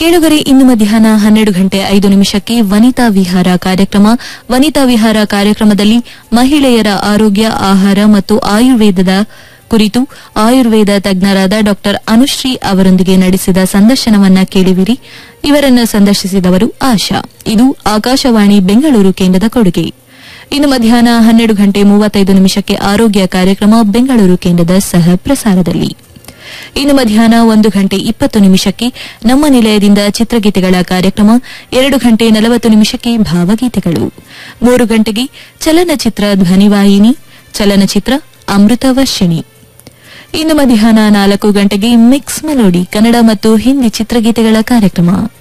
ಕೇಳುಗರೆ ಇಂದು ಮಧ್ಯಾಹ್ನ ಹನ್ನೆರಡು ಗಂಟೆ ಐದು ನಿಮಿಷಕ್ಕೆ ವನಿತಾ ವಿಹಾರ ಕಾರ್ಯಕ್ರಮ ವನಿತಾ ವಿಹಾರ ಕಾರ್ಯಕ್ರಮದಲ್ಲಿ ಮಹಿಳೆಯರ ಆರೋಗ್ಯ ಆಹಾರ ಮತ್ತು ಆಯುರ್ವೇದದ ಕುರಿತು ಆಯುರ್ವೇದ ತಜ್ಞರಾದ ಡಾ ಅನುಶ್ರೀ ಅವರೊಂದಿಗೆ ನಡೆಸಿದ ಸಂದರ್ಶನವನ್ನ ಕೇಳುವಿರಿ ಇವರನ್ನು ಸಂದರ್ಶಿಸಿದವರು ಆಶಾ ಇದು ಆಕಾಶವಾಣಿ ಬೆಂಗಳೂರು ಕೇಂದ್ರದ ಕೊಡುಗೆ ಇನ್ನು ಮಧ್ಯಾಹ್ನ ಹನ್ನೆರಡು ಗಂಟೆ ಮೂವತ್ತೈದು ನಿಮಿಷಕ್ಕೆ ಆರೋಗ್ಯ ಕಾರ್ಯಕ್ರಮ ಬೆಂಗಳೂರು ಕೇಂದ್ರದ ಸಹ ಪ್ರಸಾರದಲ್ಲಿ ಇನ್ನು ಮಧ್ಯಾಹ್ನ ಒಂದು ಗಂಟೆ ಇಪ್ಪತ್ತು ನಿಮಿಷಕ್ಕೆ ನಮ್ಮ ನಿಲಯದಿಂದ ಚಿತ್ರಗೀತೆಗಳ ಕಾರ್ಯಕ್ರಮ ಎರಡು ಗಂಟೆ ನಲವತ್ತು ನಿಮಿಷಕ್ಕೆ ಭಾವಗೀತೆಗಳು ಮೂರು ಗಂಟೆಗೆ ಚಲನಚಿತ್ರ ಧ್ವನಿವಾಹಿನಿ ಚಲನಚಿತ್ರ ಅಮೃತವರ್ಷಿಣಿ ಇನ್ನು ಮಧ್ಯಾಹ್ನ ನಾಲ್ಕು ಗಂಟೆಗೆ ಮಿಕ್ಸ್ ಮೆಲೋಡಿ ಕನ್ನಡ ಮತ್ತು ಹಿಂದಿ ಚಿತ್ರಗೀತೆಗಳ ಕಾರ್ಯಕ್ರಮ